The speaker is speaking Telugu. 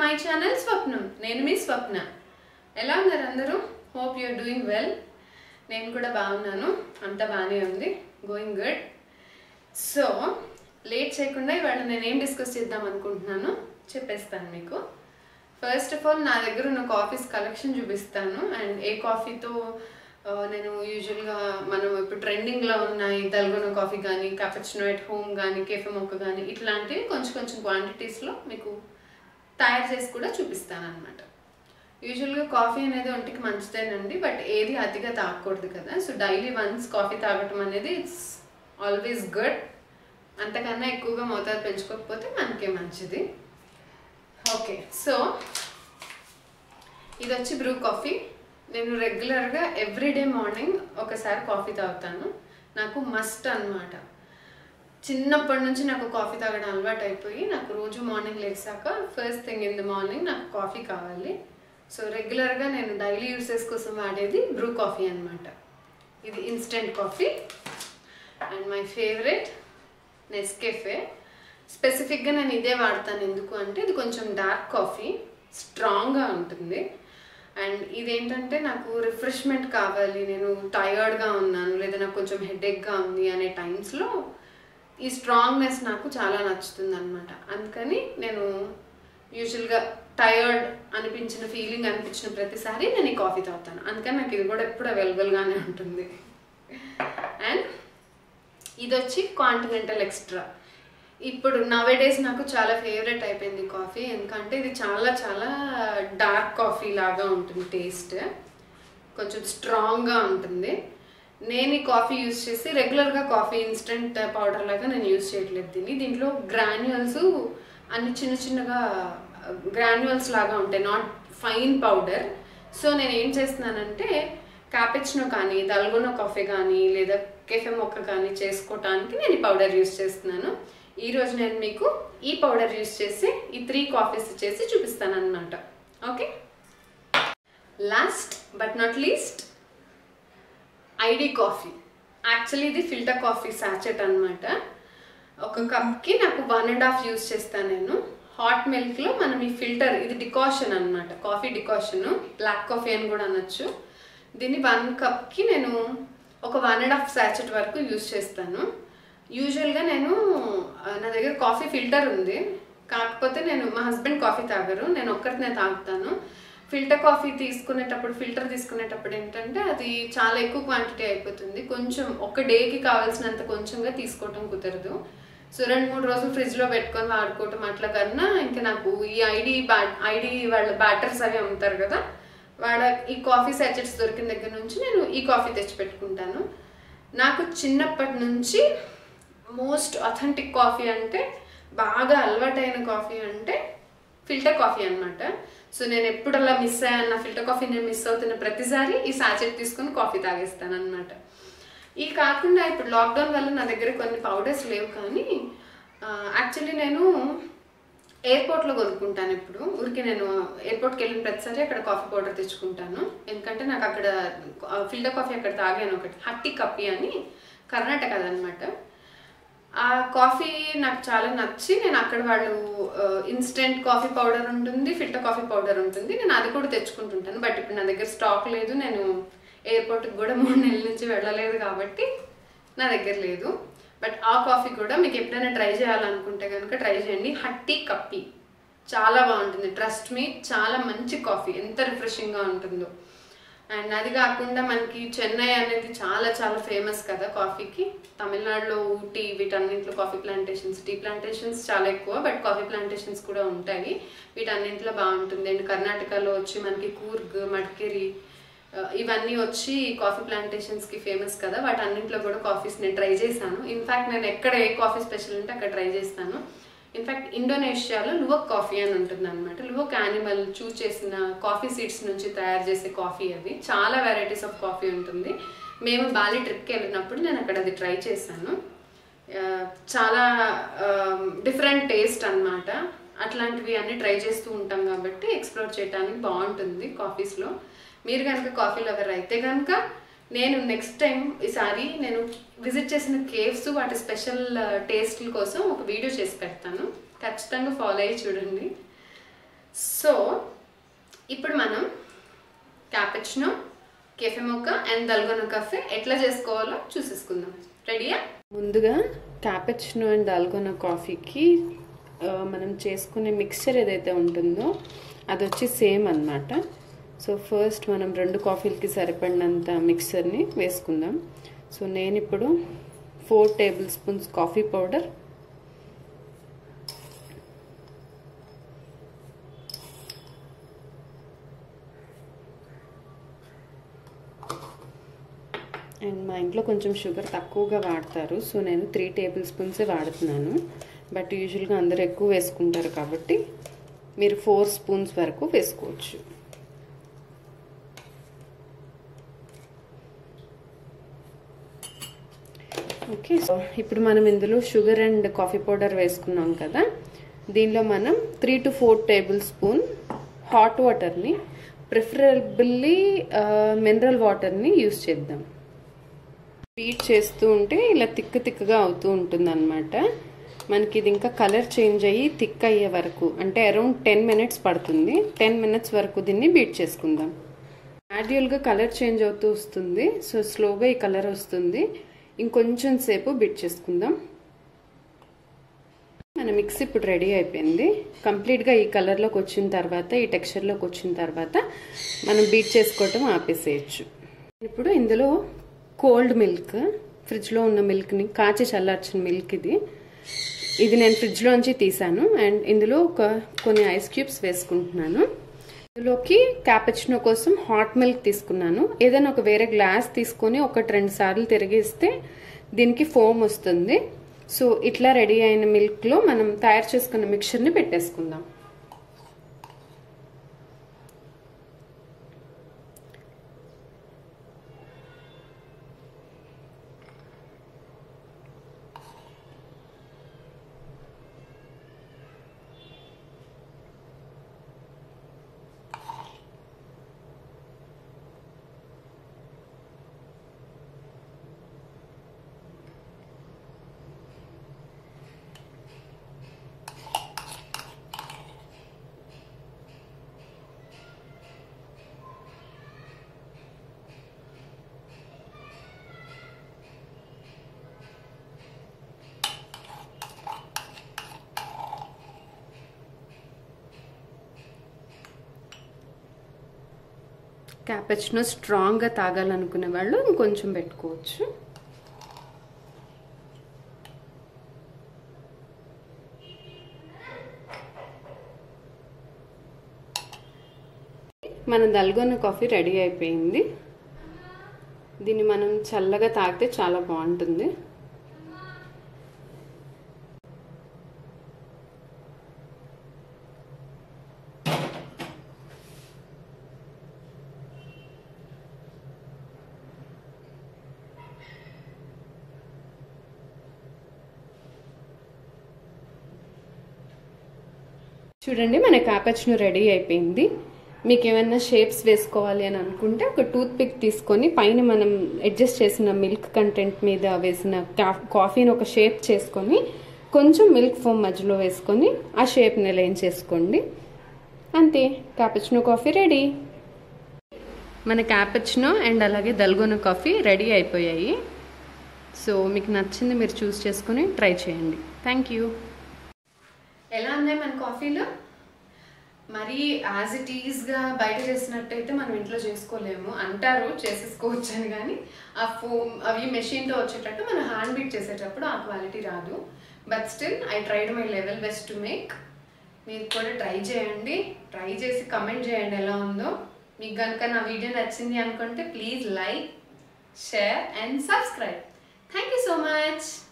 మై ఛానల్ స్వప్నం నేను మీ స్వప్న ఎలా ఉన్నారు అందరూ హోప్ యూఆర్ డూయింగ్ వెల్ నేను కూడా బాగున్నాను అంతా బాగానే ఉంది గోయింగ్ గుడ్ సో లేట్ చేయకుండా ఇవాళ నేను ఏం డిస్కస్ చేద్దాం అనుకుంటున్నాను చెప్పేస్తాను మీకు ఫస్ట్ ఆఫ్ ఆల్ నా దగ్గర ఉన్న కాఫీస్ కలెక్షన్ చూపిస్తాను అండ్ ఏ కాఫీతో ఆ, నేను యూజువల్గా మనం ఇప్పుడు ట్రెండింగ్లో ఉన్నాయి దల్గొన కాఫీ కానీ క్యాపచినో ఎట్ హోమ్ కానీ కేఫే మొక్క కానీ ఇట్లాంటివి కొంచెం కొంచెం క్వాంటిటీస్లో మీకు తయారు చేసి కూడా చూపిస్తాను అనమాట యూజువల్గా కాఫీ అనేది ఒంటికి మంచిదేనండి బట్ ఏది అతిగా తాగకూడదు కదా సో డైలీ వన్స్ కాఫీ తాగటం అనేది ఇట్స్ ఆల్వేస్ గుడ్ అంతకన్నా ఎక్కువగా మోతాదు పెంచుకోకపోతే మనకే మంచిది ఓకే సో ఇది వచ్చి బ్రూ కాఫీ నేను రెగ్యులర్గా ఎవ్రీడే మార్నింగ్ ఒకసారి కాఫీ తాగుతాను నాకు మస్ట్ అన్నమాట చిన్నప్పటి నుంచి నాకు కాఫీ తాగడం అలవాటు అయిపోయి నాకు రోజు మార్నింగ్ లేచాక first thing in the morning నాకు కాఫీ కావాలి సో రెగ్యులర్గా నేను డైలీ యూసెస్ కోసం వాడేది బ్రూ కాఫీ అన్నమాట ఇది instant coffee and my favourite Nescafe స్పెసిఫిక్గా నేను ఇదే వాడతాను ఎందుకు అంటే ఇది కొంచెం డార్క్ కాఫీ స్ట్రాంగ్గా ఉంటుంది అండ్ ఇదేంటంటే నాకు రిఫ్రెష్మెంట్ కావాలి నేను టయర్డ్గా ఉన్నాను లేదా నాకు కొంచెం హెడేక్గా ఉంది అనే టైమ్స్లో ఈ స్ట్రాంగ్నెస్ నాకు చాలా నచ్చుతుంది అనమాట అందుకని నేను యూజువల్గా టయర్డ్ అనిపించిన ఫీలింగ్ అనిపించిన ప్రతిసారి నేను ఈ కాఫీ తాగుతాను అందుకని నాకు ఇది కూడా ఎప్పుడు అవైలబుల్గానే ఉంటుంది అండ్ ఇది వచ్చి కాంటినెంటల్ ఎక్స్ట్రా ఇప్పుడు నవేడేస్ నాకు చాలా ఫేవరెట్ అయిపోయింది కాఫీ ఎందుకంటే ఇది చాలా చాలా డార్క్ కాఫీ లాగా ఉంటుంది టేస్ట్ కొంచెం స్ట్రాంగ్గా ఉంటుంది నేను ఈ కాఫీ యూస్ చేసి రెగ్యులర్గా కాఫీ ఇన్స్టెంట్ పౌడర్ లాగా నేను యూస్ చేయట్లేదు దీన్ని దీంట్లో గ్రాన్యువల్స్ అన్ని చిన్న చిన్నగా గ్రాన్యువల్స్ లాగా ఉంటాయి నాట్ ఫైన్ పౌడర్ సో నేను ఏం చేస్తున్నానంటే క్యాపెచినో కానీ దల్గొనో కాఫీ కానీ లేదా కెఫే మొక్క కానీ చేసుకోవటానికి నేను ఈ పౌడర్ యూస్ చేస్తున్నాను ఈ రోజు నేను మీకు ఈ పౌడర్ యూస్ చేసి ఈ త్రీ కాఫీస్ చేసి చూపిస్తాను అనమాట okay last but not least ID coffee actually ఇది ఫిల్టర్ కాఫీ సాచెట్ అన్నమాట ఒక కప్కి నాకు వన్ అండ్ హాఫ్ యూస్ చేస్తాను నేను హాట్ మిల్క్లో మనం ఈ ఫిల్టర్ ఇది డికాషన్ అన్నమాట కాఫీ డికాషన్ బ్లాక్ కాఫీ అని కూడా అనొచ్చు దీన్ని వన్ కప్కి నేను ఒక వన్ అండ్ హాఫ్ సాచెట్ వరకు యూస్ చేస్తాను యూజువల్గా నేను ఆ, నా దగ్గర కాఫీ ఫిల్టర్ ఉంది కాకపోతే నేను మా హస్బెండ్ కాఫీ తాగరు నేను ఒక్కరినే తాగుతాను ఫిల్టర్ కాఫీ తీసుకునేటప్పుడు ఫిల్టర్ తీసుకునేటప్పుడు ఏంటంటే అది చాలా ఎక్కువ క్వాంటిటీ అయిపోతుంది కొంచెం ఒక డేకి కావాల్సినంత కొంచెంగా తీసుకోవటం కుదరదు సో రెండు మూడు రోజులు ఫ్రిడ్జ్లో పెట్టుకొని వాడుకోవటం అట్లా కన్నా ఇంకా నాకు ఈ ఐడి బ్యా ఐడి వాళ్ళ బ్యాటర్స్ అవి అమ్ముతారు కదా వాడ ఈ కాఫీ సాచెట్స్ దొరికిన దగ్గర నుంచి నేను ఈ కాఫీ తెచ్చి పెట్టుకుంటాను నాకు చిన్నప్పటి నుంచి మోస్ట్ అథెంటిక్ కాఫీ అంటే బాగా అలవాటైన కాఫీ అంటే ఫిల్టర్ కాఫీ అన్నమాట సో నేను ఎప్పుడు అలా మిస్ అయ్యాను నా ఫిల్టర్ కాఫీ నేను మిస్ అవుతున్న ప్రతిసారి ఈ సాచెట్ తీసుకొని కాఫీ తాగేస్తాను అనమాట ఇది కాకుండా ఇప్పుడు లాక్డౌన్ వల్ల నా దగ్గర కొన్ని పౌడర్స్ లేవు కానీ యాక్చువల్లీ నేను ఎయిర్పోర్ట్లో కొనుక్కుంటాను ఇప్పుడు ఊరికి నేను ఎయిర్పోర్ట్కి వెళ్ళిన ప్రతిసారి అక్కడ కాఫీ పౌడర్ తెచ్చుకుంటాను ఎందుకంటే నాకు అక్కడ ఫిల్టర్ కాఫీ అక్కడ తాగాను ఒకటి హట్టి కప్పి అని కర్ణాటక అనమాట ఆ కాఫీ నాకు చాలా నచ్చి నేను అక్కడ వాళ్ళు ఇన్స్టెంట్ కాఫీ పౌడర్ ఉంటుంది ఫిల్టర్ కాఫీ పౌడర్ ఉంటుంది నేను అది కూడా తెచ్చుకుంటుంటాను బట్ ఇప్పుడు నా దగ్గర స్టాక్ లేదు నేను ఎయిర్పోర్ట్కి కూడా మూడు నెలల నుంచి వెళ్ళలేదు కాబట్టి నా దగ్గర లేదు బట్ ఆ కాఫీ కూడా మీకు ఎప్పుడైనా ట్రై చేయాలనుకుంటే కనుక ట్రై చేయండి హట్టి కప్పి చాలా బాగుంటుంది ట్రస్ట్ మీ చాలా మంచి కాఫీ ఎంత రిఫ్రెషింగ్గా ఉంటుందో అండ్ అది కాకుండా మనకి చెన్నై అనేది చాలా చాలా ఫేమస్ కదా కాఫీకి తమిళనాడులో ఊటీ వీటన్నింటిలో కాఫీ ప్లాంటేషన్స్ టీ ప్లాంటేషన్స్ చాలా ఎక్కువ బట్ కాఫీ ప్లాంటేషన్స్ కూడా ఉంటాయి వీటన్నింటిలో బాగుంటుంది అండ్ కర్ణాటకలో వచ్చి మనకి కూర్గ్ మడికేరి ఆ, ఇవన్నీ వచ్చి కాఫీ ప్లాంటేషన్స్కి ఫేమస్ కదా వాటన్నింటిలో కూడా కాఫీస్ నేను ట్రై చేశాను ఇన్ఫ్యాక్ట్ నేను ఎక్కడ ఏ కాఫీ స్పెషల్ ఉంటే అక్కడ ట్రై చేస్తాను ఇన్ఫ్యాక్ట్ ఇండోనేషియాలో లువక్ కాఫీ అని ఉంటుంది అనమాట లువక్ యానిమల్ చూస్ చేసిన కాఫీ సీడ్స్ నుంచి తయారు చేసే కాఫీ అది చాలా వెరైటీస్ ఆఫ్ కాఫీ ఉంటుంది మేము బాలి ట్రిప్కి వెళ్ళినప్పుడు నేను అక్కడ అది ట్రై చేశాను ఆ, చాలా డిఫరెంట్ టేస్ట్ అన్నమాట అట్లాంటివి అన్ని ట్రై చేస్తూ ఉంటాం కాబట్టి ఎక్స్ప్లోర్ చేయడానికి బాగుంటుంది కాఫీస్లో మీరు కనుక కాఫీ లవర్ అయితే కనుక నేను నెక్స్ట్ టైం ఈసారి నేను విజిట్ చేసిన కేవ్స్ వాటి స్పెషల్ టేస్ట్ల కోసం ఒక వీడియో చేసి పెడతాను ఖచ్చితంగా ఫాలో అయ్యి చూడండి సో ఇప్పుడు మనం cappuccino cafe mocha and dalgona coffee ఎట్లా చేసుకోవాలో చూసేసుకుందాం రెడీయా ముందుగా క్యాపెచినో అండ్ దల్గొన కాఫీకి ఆ, మనం చేసుకునే మిక్స్చర్ ఏదైతే ఉంటుందో అది వచ్చి సేమ్ అన్నమాట సో ఫస్ట్ మనం రెండు కాఫీలకి సరిపడినంత మిక్సర్ని వేసుకుందాం సో నేను ఇప్పుడు four tablespoons coffee powder and మా ఇంట్లో కొంచెం షుగర్ తక్కువగా వాడతారు సో నేను త్రీ టేబుల్ స్పూన్సే వాడుతున్నాను బట్ యూజువల్గా అందరూ ఎక్కువ వేసుకుంటారు కాబట్టి మీరు ఫోర్ స్పూన్స్ వరకు వేసుకోవచ్చు ఓకే సో ఇప్పుడు మనం ఇందులో షుగర్ అండ్ కాఫీ పౌడర్ వేసుకున్నాం కదా దీనిలో మనం three to four tablespoon hot వాటర్ని ప్రిఫరబుల్లీ మినరల్ వాటర్ని యూస్ చేద్దాం బీట్ చేస్తూ ఉంటే ఇలా తిక్క తిక్కగా అవుతూ ఉంటుంది అనమాట మనకి ఇది ఇంకా కలర్ చేంజ్ అయ్యి థిక్ అయ్యే వరకు అంటే అరౌండ్ టెన్ మినిట్స్ పడుతుంది టెన్ మినిట్స్ వరకు దీన్ని బీట్ చేసుకుందాం గ్రాడ్యువల్గా కలర్ చేంజ్ అవుతూ వస్తుంది సో స్లోగా ఈ కలర్ వస్తుంది ఇంకొంచెం సేపు బీట్ చేసుకుందాం మన మిక్స్ ఇప్పుడు రెడీ అయిపోయింది కంప్లీట్గా ఈ కలర్లోకి వచ్చిన తర్వాత ఈ టెక్స్చర్లోకి వచ్చిన తర్వాత మనం బీట్ చేసుకోవటం ఆపేసేయచ్చు ఇప్పుడు ఇందులో కోల్డ్ మిల్క్ ఫ్రిడ్జ్లో ఉన్న మిల్క్ని కాచి చల్లార్చిన మిల్క్ ఇది ఇది నేను ఫ్రిడ్జ్లోంచి తీసాను అండ్ ఇందులో ఒక కొన్ని ఐస్ క్యూబ్స్ వేసుకుంటున్నాను ఇందులోకి క్యాపచినో కోసం హాట్ మిల్క్ తీసుకున్నాను ఏదైనా ఒక వేరే గ్లాస్ తీసుకొని ఒకటి రెండు సార్లు తిరిగిస్తే దీనికి ఫోమ్ వస్తుంది సో ఇట్లా రెడీ అయిన మిల్క్లో మనం తయారు చేసుకున్న మిక్చర్ని పెట్టేసుకుందాం క్యాపచినో స్ట్రాంగ్గా తాగాలనుకునే వాళ్ళు ఇంకొంచెం పెట్టుకోవచ్చు మన దల్గొన్న కాఫీ రెడీ అయిపోయింది దీన్ని మనం చల్లగా తాగితే చాలా బాగుంటుంది చూడండి మన క్యాపచ్ను రెడీ అయిపోయింది మీకు ఏమైనా షేప్స్ వేసుకోవాలి అని అనుకుంటే ఒక టూత్ పిక్ తీసుకొని పైన మనం అడ్జస్ట్ చేసిన మిల్క్ కంటెంట్ మీద వేసిన కాఫీని ఒక షేప్ చేసుకొని కొంచెం మిల్క్ ఫోమ్ మధ్యలో వేసుకొని ఆ షేప్ని అలైన్ చేసుకోండి అంతే క్యాపచినో కాఫీ రెడీ మన క్యాపచినో అండ్ అలాగే దల్గొన కాఫీ రెడీ అయిపోయాయి సో మీకు నచ్చింది మీరు చూస్ చేసుకొని ట్రై చేయండి థ్యాంక్ యూ ఎలా ఉన్నాయి మన కాఫీలో మరి యాజ్ ఇట్ ఈజ్గా బయట చేసినట్టయితే మనం ఇంట్లో చేసుకోలేము అంటారు చేసేసుకోవచ్చు అని కానీ ఆ ఫోమ్ అవి మెషిన్తో వచ్చేటట్టు మనం హ్యాండ్ బీట్ చేసేటప్పుడు ఆ క్వాలిటీ రాదు but still I tried my level best to make మీరు కూడా ట్రై చేయండి ట్రై చేసి కమెంట్ చేయండి ఎలా ఉందో మీకు కనుక నా వీడియో నచ్చింది అనుకుంటే please like share and subscribe thank you so much